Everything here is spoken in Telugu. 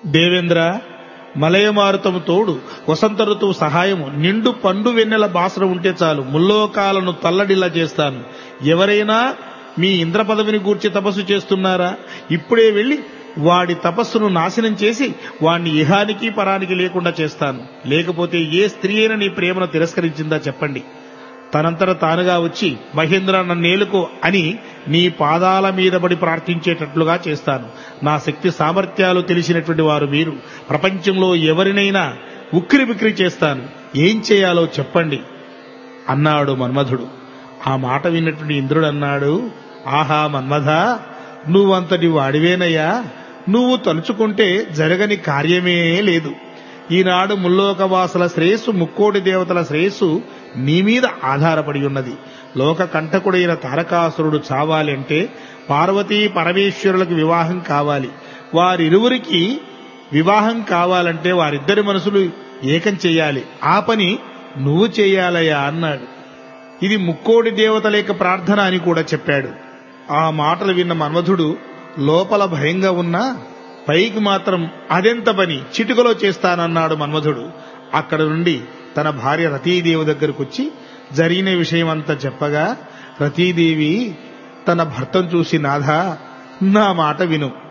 దేవేంద్ర మలయమారుతము తోడు వసంత ఋతువు సహాయము నిండు పండు వెన్నెల బాసన ఉంటే చాలు ముల్లోకాలను తల్లడిల్లా చేస్తాను ఎవరైనా మీ ఇంద్ర పదవిని గూర్చి తపస్సు చేస్తున్నారా ఇప్పుడే వెళ్లి వాడి తపస్సును నాశనం చేసి వాణ్ణి ఇహానికి పరానికి లేకుండా చేస్తాను లేకపోతే ఏ స్త్రీ అయినా నీ ప్రేమను తిరస్కరించిందా చెప్పండి తనంతట తానుగా వచ్చి మహేంద్ర నన్నేలుకో అని నీ పాదాల మీద పడి ప్రార్థించేటట్లుగా చేస్తాను నా శక్తి సామర్థ్యాలు తెలిసినటువంటి వారు మీరు ప్రపంచంలో ఎవరినైనా ఉక్కిరి బిక్కిరి చేస్తాను ఏం చేయాలో చెప్పండి అన్నాడు మన్మధుడు ఆ మాట విన్నటువంటి ఇంద్రుడు అన్నాడు ఆహా మన్మథ నువ్వంతటి వాడివేనయ్యా నువ్వు తలుచుకుంటే జరగని కార్యమే లేదు ఈనాడు ముల్లోకవాసుల శ్రేయస్సు ముక్కోటి దేవతల శ్రేయస్సు నీ మీద ఆధారపడి ఉన్నది లోక కంటకుడైన తారకాసురుడు చావాలి అంటే పార్వతీ పరమేశ్వరులకు వివాహం కావాలి వారిరువురికి వివాహం కావాలంటే వారిద్దరి మనసులు ఏకం చెయ్యాలి ఆ పని నువ్వు చేయాలయ్యా అన్నాడు ఇది ముక్కోడి దేవతల యొక్క ప్రార్థన అని కూడా చెప్పాడు ఆ మాటలు విన్న మన్మధుడు లోపల భయంగా ఉన్నా పైకి మాత్రం అదెంత పని చిటుకలో చేస్తానన్నాడు మన్మధుడు అక్కడ నుండి తన భార్య రతీదేవి దగ్గరకు వచ్చి జరిగిన విషయం అంతా చెప్పగా రతీదేవి తన భర్తను చూసి నాథ నా మాట విను